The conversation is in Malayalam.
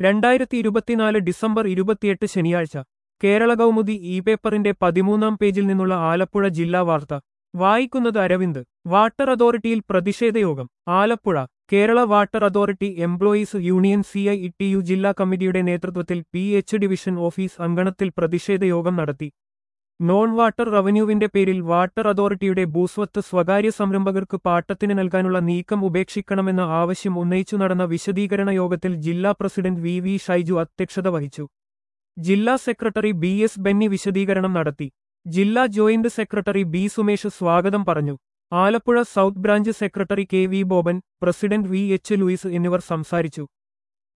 രണ്ടായിരത്തി ഇരുപത്തിനാല് ഡിസംബർ ഇരുപത്തിയെട്ട് ശനിയാഴ്ച കേരള കൗമുദി ഇ പേപ്പറിന്റെ പതിമൂന്നാം പേജിൽ നിന്നുള്ള ആലപ്പുഴ ജില്ലാ വാർത്ത വായിക്കുന്നത് അരവിന്ദ് വാട്ടർ അതോറിറ്റിയിൽ പ്രതിഷേധയോഗം Alappuzha Kerala water authority employees union C I T U ജില്ലാ കമ്മിറ്റിയുടെ നേതൃത്വത്തിൽ പി എച്ച് ഡിവിഷൻ ഓഫീസ് അങ്കണത്തിൽ പ്രതിഷേധയോഗം നടത്തി നോൺ വാട്ടർ റവന്യൂവിന്റെ പേരിൽ വാട്ടർ അതോറിറ്റിയുടെ ഭൂസ്വത്ത് സ്വകാര്യ സംരംഭകർക്ക് പാട്ടത്തിന് നൽകാനുള്ള നീക്കം ഉപേക്ഷിക്കണമെന്ന ആവശ്യം ഉന്നയിച്ചു നടന്ന വിശദീകരണ യോഗത്തിൽ ജില്ലാ പ്രസിഡന്റ് വി വി ഷൈജു അധ്യക്ഷത വഹിച്ചു ജില്ലാ സെക്രട്ടറി ബി എസ് ബെന്നി വിശദീകരണം നടത്തി ജില്ലാ ജോയിന്റ് സെക്രട്ടറി ബി സുമേഷ് സ്വാഗതം പറഞ്ഞു Alappuzha south branch secretary K V Boban president V H Louis എന്നിവർ സംസാരിച്ചു